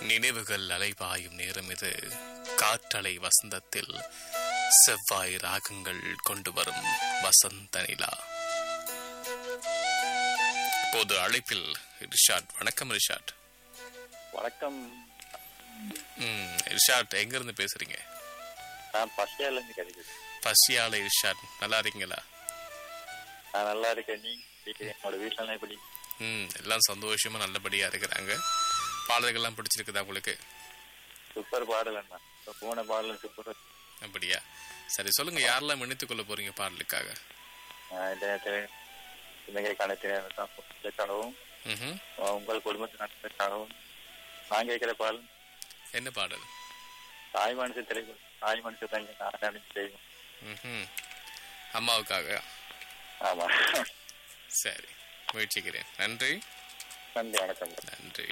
நினைவுகள் அலைபாயும் நேரம் இது காற்றலை வசந்தத்தில் செவ்வாய் ராகங்கள் கொண்டு வரும் வசந்த நிலா இப்போது அழைப்பில் ரிஷாட் வணக்கம் ரிஷாட் வணக்கம் ம் ரிஷாட் எங்க இருந்து பேசுறீங்க நான் பசியால இருந்து கிடைக்குது பசியாலை ரிஷாட் நல்லா இருக்கீங்களா நான் நல்லா இருக்கேன் நீ வீட்டுல என்னோட வீட்டுல எல்லாம் எப்படி ம் எல்லாம் சந்தோஷமா நல்லபடியா இருக்கிறாங்க பாடல்கள்லாம் பிடிச்சிருக்குதா உங்களுக்கு சூப்பர் பாடல் அண்ணா இப்ப போன பாடல் சூப்பர் அப்படியா சரி சொல்லுங்க யாரெல்லாம் இணைத்துக் கொள்ள போறீங்க பாடலுக்காக இந்த நேரத்தில் இலங்கை கணத்தினருக்காகவும் ம்ஹும். உங்கள் குடும்பத்தினருக்காகவும் நான் கேட்கிற பாடல் என்ன பாடல் தாய் மனுஷ திரைப்படம் தாய் மனுஷ தங்க நான் நினைச்சு செய்வோம் ம்ஹும். அம்மாவுக்காக ஆமா சரி முயற்சிக்கிறேன் நன்றி நன்றி வணக்கம் நன்றி